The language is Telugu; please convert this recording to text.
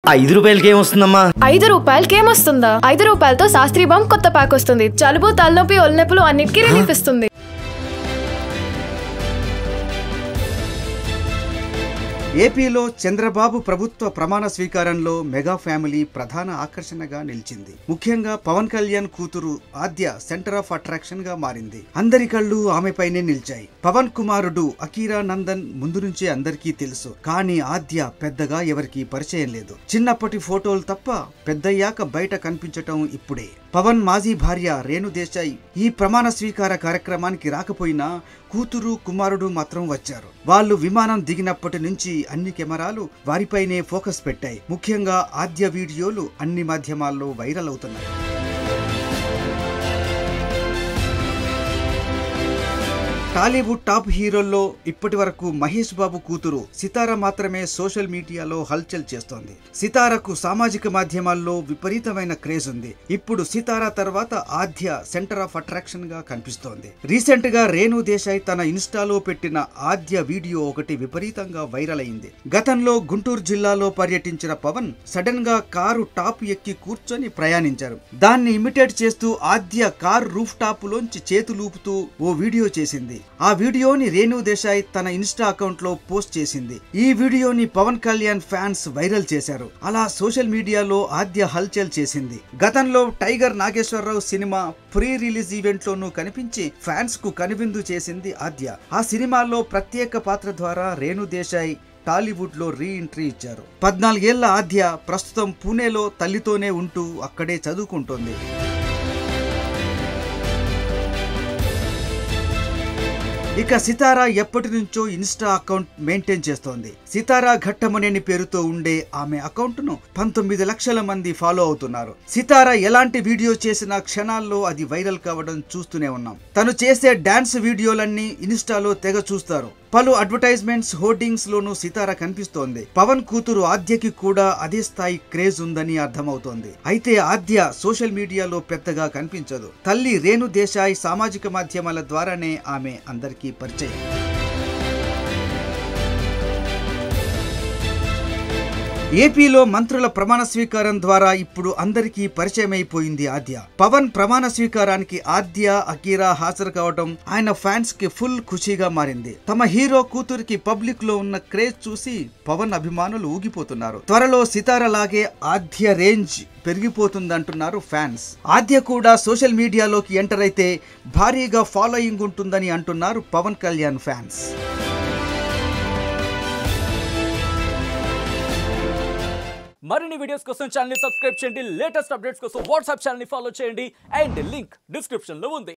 ఐదు రూపాయలకి ఏమొస్తుందమ్మా ఐదు రూపాయలకి ఏమొస్తుందా ఐదు రూపాయలతో శాస్త్రీ బాంబ్ కొత్త ప్యాక్ వస్తుంది జలుబు తలనొప్పి ఒళ్ళనొప్పులు అన్నిటికీ రిలీఫ్ ఇస్తుంది ఏపీలో చంద్రబాబు ప్రభుత్వ ప్రమాణ స్వీకారంలో మెగా ఫ్యామిలీ ప్రధాన ఆకర్షణగా నిలిచింది ముఖ్యంగా పవన్ కళ్యాణ్ కూతురు ఆద్య సెంటర్ ఆఫ్ అట్రాక్షన్ గా మారింది అందరి కళ్ళు ఆమెపైనే నిలిచాయి పవన్ కుమారుడు అకీరా నందన్ ముందు నుంచే అందరికీ తెలుసు కానీ ఆద్య పెద్దగా ఎవరికీ పరిచయం లేదు చిన్నప్పటి ఫోటోలు తప్ప పెద్దయ్యాక బయట కనిపించటం ఇప్పుడే పవన్ మాజీ భార్య రేణు దేశాయ్ ఈ ప్రమాణ స్వీకార కార్యక్రమానికి రాకపోయినా కూతురు కుమారుడు మాత్రం వచ్చారు వాళ్ళు విమానం దిగినప్పటి నుంచి అన్ని కెమెరాలు వారిపైనే ఫోకస్ పెట్టాయి ముఖ్యంగా ఆద్య వీడియోలు అన్ని మాధ్యమాల్లో వైరల్ అవుతున్నాయి టాలీవుడ్ టాప్ హీరోల్లో ఇప్పటి వరకు మహేష్ బాబు కూతురు సితార మాత్రమే సోషల్ మీడియాలో హల్చల్ చేస్తోంది సితారకు సామాజిక మాధ్యమాల్లో విపరీతమైన క్రేజ్ ఉంది ఇప్పుడు సితార తర్వాత ఆద్య సెంటర్ ఆఫ్ అట్రాక్షన్ గా కనిపిస్తోంది రీసెంట్ గా రేణు దేశాయ్ తన ఇన్స్టాలో పెట్టిన ఆద్య వీడియో ఒకటి విపరీతంగా వైరల్ అయింది గతంలో గుంటూరు జిల్లాలో పర్యటించిన పవన్ సడన్ గా కారు టాప్ ఎక్కి కూర్చొని ప్రయాణించారు దాన్ని ఇమిటేట్ చేస్తూ ఆద్య కారు రూఫ్ టాప్ లోంచి చేతులూపుతూ ఓ వీడియో చేసింది ఆ వీడియోని రేణు దేశాయ్ తన ఇన్స్టా అకౌంట్ లో పోస్ట్ చేసింది ఈ వీడియోని పవన్ కళ్యాణ్ ఫ్యాన్స్ వైరల్ చేశారు అలా సోషల్ మీడియాలో ఆద్య హల్చల్ చేసింది గతంలో టైగర్ నాగేశ్వరరావు సినిమా ప్రీ రిలీజ్ ఈవెంట్ లోనూ కనిపించి ఫ్యాన్స్ కు కనువిందు చేసింది ఆద్య ఆ సినిమాలో ప్రత్యేక పాత్ర ద్వారా రేణు దేశాయ్ టాలీవుడ్ లో రీ ఎంట్రీ ఇచ్చారు పద్నాలుగేళ్ల ఆద్య ప్రస్తుతం పూణేలో తల్లితోనే ఉంటూ అక్కడే చదువుకుంటోంది ఇక సితారా ఎప్పటి నుంచో ఇన్స్టా అకౌంట్ మెయింటైన్ చేస్తోంది సితారా ఘట్టమనేని పేరుతో ఉండే ఆమె అకౌంట్ ను పంతొమ్మిది లక్షల మంది ఫాలో అవుతున్నారు సితారా ఎలాంటి వీడియో చేసిన క్షణాల్లో అది వైరల్ కావడం చూస్తూనే ఉన్నాం తను చేసే డాన్స్ వీడియోలన్నీ ఇన్స్టాలో తెగ చూస్తారు పలు అడ్వర్టైజ్మెంట్స్ హోర్డింగ్స్ లోనూ సితార కనిపిస్తోంది పవన్ కూతురు ఆద్యకి కూడా అదే స్థాయి క్రేజ్ ఉందని అర్థమవుతోంది అయితే ఆద్య సోషల్ మీడియాలో పెద్దగా కనిపించదు తల్లి రేణు దేశాయ్ సామాజిక మాధ్యమాల ద్వారానే ఆమె అందరికీ పరిచయం ఏపీలో మంత్రుల ప్రమాణ స్వీకారం ద్వారా ఇప్పుడు అందరికీ పరిచయం అయిపోయింది ఆద్య పవన్ ప్రమాణ స్వీకారానికి ఆద్య అకీరా హాజరు కావడం ఆయన ఫ్యాన్స్ కి ఫుల్ ఖుషీగా మారింది తమ హీరో కూతురికి పబ్లిక్ లో ఉన్న క్రేజ్ చూసి పవన్ అభిమానులు ఊగిపోతున్నారు త్వరలో సితార లాగే ఆద్య రేంజ్ పెరిగిపోతుందంటున్నారు ఫ్యాన్స్ ఆద్య కూడా సోషల్ మీడియాలోకి ఎంటర్ అయితే భారీగా ఫాలోయింగ్ ఉంటుందని అంటున్నారు పవన్ కళ్యాణ్ ఫ్యాన్స్ మరిన్ని వీడియోస్ కోసం ఛానల్ సబ్స్క్రైబ్ చేయండి లేటెస్ట్ అప్డేట్స్ కోసం వాట్సాప్ ఛానల్ ఫాలో చేయండి అండ్ లింక్ డిస్క్రిప్షన్ లో ఉంది